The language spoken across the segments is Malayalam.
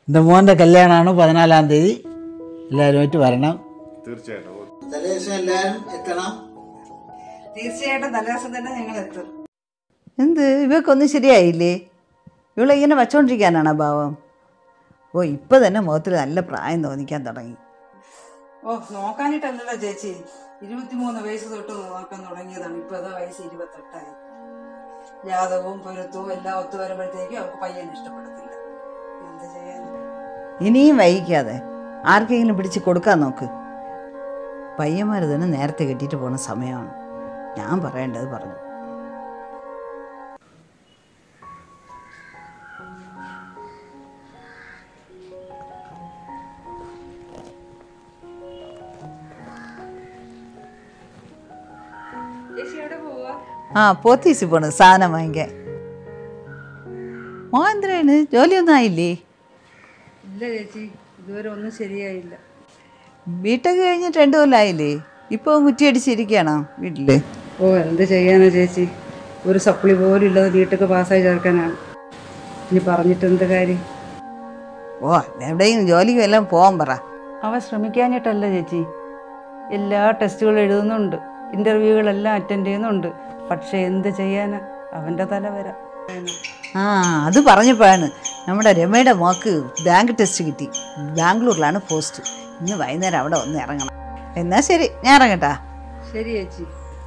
എൻ്റെ മോൻ്റെ കല്യാണമാണ് പതിനാലാം തീയതി എല്ലാവരുമായിട്ട് വരണം തീർച്ചയായിട്ടും തലേദിവസം എല്ലാവരും എത്തണം തീർച്ചയായിട്ടും നല്ല ദിവസം തന്നെ ഞങ്ങൾ എത്തും എന്ത് ഇവക്കൊന്നും ശരിയായില്ലേ ഇവളെ ഇങ്ങനെ വച്ചോണ്ടിരിക്കാനാണോ ഭാവം ഓ ഇപ്പം തന്നെ മുഖത്തിൽ നല്ല പ്രായം തോന്നിക്കാൻ തുടങ്ങി ഓ നോക്കാനിട്ടല്ലല്ലോ ചേച്ചി ഇരുപത്തിമൂന്ന് വയസ്സ് തൊട്ട് നോക്കാൻ തുടങ്ങിയതാണ് ഇപ്പൊ അതാ വയസ്സ് ഇരുപത്തെട്ടായി ജാതകവും പൊരുത്തവും എല്ലാം ഒത്തു വരുമ്പോഴത്തേക്കും അവർക്ക് പയ്യനെ ഇഷ്ടപ്പെടത്തില്ല എന്ത് ചെയ്യാൻ ഇനിയും വൈകിക്കാതെ ആർക്കെങ്കിലും പിടിച്ച് കൊടുക്കാൻ നോക്ക് പയ്യന്മാർ തന്നെ നേരത്തെ കെട്ടിയിട്ട് പോണ സമയമാണ് ഞാൻ പറയേണ്ടത് പറഞ്ഞു ആ പോത്തീസി പോണ് സാധനം വാങ്ങിക്കാൻ മോ എന്തിനാണ് ജോലിയൊന്നും ആയില്ലേ ഇല്ല ചേച്ചി ഇതുവരെ ഒന്നും ശരിയായില്ല ബിടെക് കഴിഞ്ഞിട്ട് രണ്ടു കൊല്ലമായില്ലേ ഇപ്പോൾ കുറ്റിയടിച്ചിരിക്കുകയാണോ വീട്ടിൽ ഓ എന്ത് ചെയ്യാനാ ചേച്ചി ഒരു സപ്ലി പോലും ഇല്ലാതെ വീട്ടിലേക്ക് പാസ്സായി ചേർക്കാനാണ് ഇനി പറഞ്ഞിട്ട് എന്ത് കാര്യം ഓ എവിടെയും ജോലിക്കും എല്ലാം പോകാൻ പറ അവൻ ശ്രമിക്കാഞ്ഞിട്ടല്ല ചേച്ചി എല്ലാ ടെസ്റ്റുകളും എഴുതുന്നുണ്ട് ഇൻ്റർവ്യൂകളെല്ലാം അറ്റൻഡ് ചെയ്യുന്നുണ്ട് പക്ഷേ എന്ത് ചെയ്യാനാ അവൻ്റെ തല വരാം ആ അത് പറഞ്ഞപ്പോഴാണ് നമ്മുടെ രമയുടെ മോക്ക് ബാങ്ക് ടെസ്റ്റ് കിട്ടി ബാംഗ്ലൂരിലാണ് പോസ്റ്റ് ഇന്ന് വൈകുന്നേരം അവിടെ ഒന്ന് ഇറങ്ങണം എന്നാ ശരി ഞാൻ ഇറങ്ങട്ടാ ശരി ചേച്ചി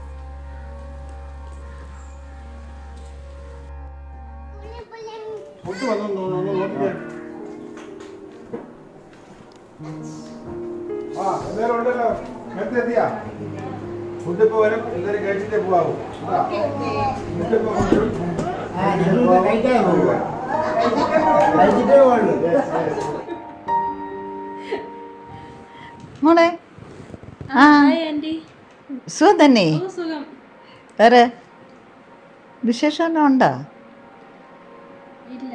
ഫുഡ് വന്നു നോക്കിക്കേ ആ എല്ലാവരും ഉണ്ടല്ലോ നേരത്തെ എത്തിയാ ഫുഡ് ഇപ്പൊ വരും എല്ലാവരും കഴിച്ചിട്ടേ പോവാവൂ ഇതാ. ഫുഡ് ഇപ്പൊ കൊണ്ടുവരും. മോളെ ആ സുഖം തന്നെ വേറെ വിശേഷം വല്ലതും ഉണ്ടോ ഇല്ല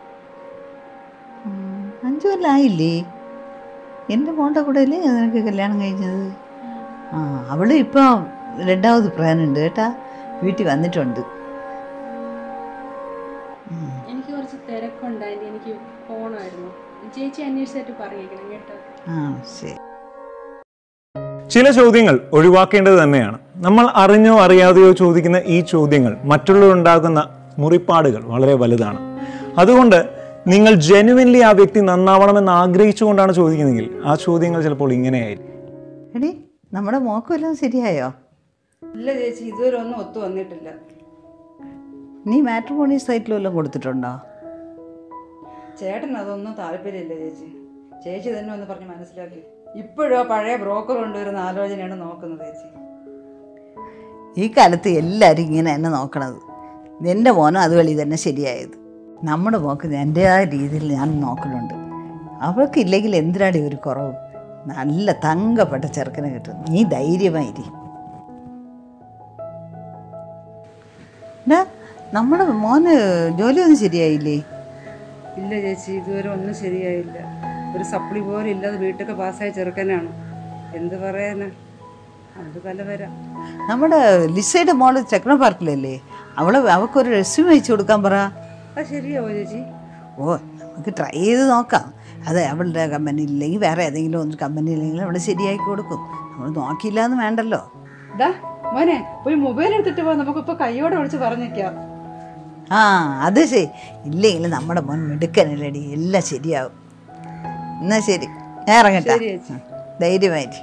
ഉം, അഞ്ചു കൊല്ലമായില്ലേ എൻ്റെ മോളുടെ കൂടെ അല്ലേ നിനക്ക് കല്യാണം കഴിഞ്ഞത് ആ അവള് ഇപ്പോൾ രണ്ടാമത് പ്രാനുണ്ട് കേട്ടാ വീട്ടിൽ വന്നിട്ടുണ്ട് എനിക്ക് കുറച്ച് തിരക്കുണ്ടായിരുന്നു എനിക്ക് പോണമായിരുന്നു ചേച്ചി അന്വേഷിച്ചിട്ട് പറയിക്കണം കേട്ടോ ആ ശരി ചില ചോദ്യങ്ങൾ ഒഴിവാക്കേണ്ടത് തന്നെയാണ് നമ്മൾ അറിഞ്ഞോ അറിയാതെയോ ചോദിക്കുന്ന ഈ ചോദ്യങ്ങൾ മറ്റുള്ളവരുണ്ടാക്കുന്ന മുറിപ്പാടുകൾ വളരെ വലുതാണ് അതുകൊണ്ട് നിങ്ങൾ ജെനുവിൻലി ആ വ്യക്തി നന്നാവണമെന്ന് ആഗ്രഹിച്ചുകൊണ്ടാണ് ചോദിക്കുന്നതെങ്കിൽ ആ ചോദ്യങ്ങൾ ചിലപ്പോൾ ഇങ്ങനെയായിരിക്കും എടി നമ്മുടെ മോക്കും എല്ലാം ശരിയായോ ഇല്ല ചേച്ചി ഇതുവരെ ഒന്നും ഒത്തു വന്നിട്ടില്ല നീ മാട്രിമോണി സൈറ്റിൽ വല്ലതും കൊടുത്തിട്ടുണ്ടോ ചേട്ടൻ അതൊന്നും താല്പര്യമില്ല ചേച്ചി ചേച്ചി തന്നെ ഒന്ന് പറഞ്ഞ് മനസ്സിലാക്കി ഇപ്പോഴോ പഴയ ബ്രോക്കർ കൊണ്ടുവരുന്ന ആലോചനയാണ് നോക്കുന്നത് ചേച്ചി ഈ കാലത്ത് എല്ലാവരും ഇങ്ങനെ തന്നെ നോക്കണത് എൻ്റെ മോനും അതുവഴി തന്നെ ശരിയായത് നമ്മുടെ മോക്ക് എൻ്റെതായ രീതിയിൽ ഞാൻ നോക്കുന്നുണ്ട് അവൾക്ക് ഇല്ലെങ്കിൽ എന്തിനാടി ഒരു കുറവ് നല്ല തങ്കപ്പെട്ട ചെറുക്കനെ കിട്ടും നീ ധൈര്യമായിരി ഡാ, നമ്മുടെ മോന് ജോലിയൊന്നും ശരിയായില്ലേ ഇല്ല ചേച്ചി ഇതുവരെ ഒന്നും ശരിയായില്ല ഒരു സപ്ലി പോലും ഇല്ലാതെ വീട്ടിലൊക്കെ പാസ്സായി ചെറുക്കനാണ് എന്ത് പറയാനാ അത് തല വരാം നമ്മുടെ ലിസയുടെ മോള് ചെക്കണ പാർക്കിലല്ലേ അവളെ അവൾക്കൊരു റെസ്യൂം അയച്ചു കൊടുക്കാൻ പറ അത് ശരിയാവോ ചേച്ചി ഓ നമുക്ക് ട്രൈ ചെയ്ത് നോക്കാം അത് അവളുടെ കമ്പനി ഇല്ലെങ്കിൽ വേറെ ഏതെങ്കിലും ഒന്ന് കമ്പനി ഇല്ലെങ്കിൽ അവൾ ശരിയാക്കി കൊടുക്കും നമ്മൾ നോക്കിയില്ല എന്ന് വേണ്ടല്ലോ ഡാ മോനെ പോയി മൊബൈൽ എടുത്തിട്ട് പോ നമുക്കിപ്പോൾ കൈയോടെ വിളിച്ച് പറഞ്ഞേക്കാം ആ അത് ശരി ഇല്ലെങ്കിൽ നമ്മുടെ മോൻ മിടുക്കനല്ലടി എല്ലാം ശരിയാവും എന്നാ ശരി ഞാൻ ഇറങ്ങട്ടെ ശരി ചേച്ചി. ധൈര്യമായിട്ട്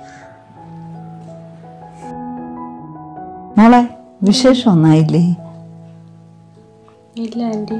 മോളെ വിശേഷം ഒന്നായില്ലേ ഇല്ല ആൻറ്റി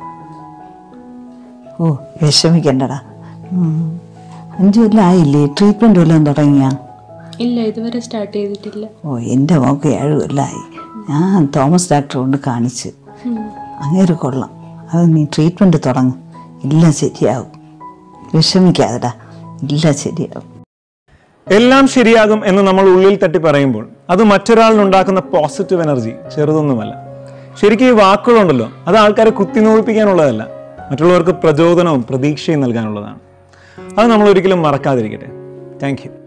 ഓ വിഷമിക്കണ്ടടാ ഉം. അഞ്ചു കൊല്ലം ആയില്ലേ ട്രീറ്റ്മെൻറ്റ് വല്ലതും തുടങ്ങിയാ ഇല്ല ഇതുവരെ സ്റ്റാർട്ട് ചെയ്തിട്ടില്ല ഓ എൻ്റെ മോക്ക് ഏഴ് കൊല്ലമായി ഞാൻ തോമസ് ഡോക്ടറെ കൊണ്ട് കാണിച്ച് അങ്ങേര് കൊള്ളാം അത് നീ ട്രീറ്റ്മെൻറ്റ് തുടങ്ങും എല്ലാം ശരിയാവും വിഷമിക്കാതെടാ എല്ലാം ശരിയാവും എല്ലാം ശരിയാകും എന്ന് നമ്മൾ ഉള്ളിൽ തട്ടി പറയുമ്പോൾ അത് മറ്റൊരാളിനുണ്ടാക്കുന്ന പോസിറ്റീവ് എനർജി ചെറുതൊന്നുമല്ല ശരിക്കും ഈ വാക്കുകളുണ്ടല്ലോ അത് ആൾക്കാരെ കുത്തിനോവിപ്പിക്കാനുള്ളതല്ല മറ്റുള്ളവർക്ക് പ്രചോദനവും പ്രതീക്ഷയും നൽകാനുള്ളതാണ് അത് നമ്മൾ ഒരിക്കലും മറക്കാതിരിക്കട്ടെ താങ്ക് യു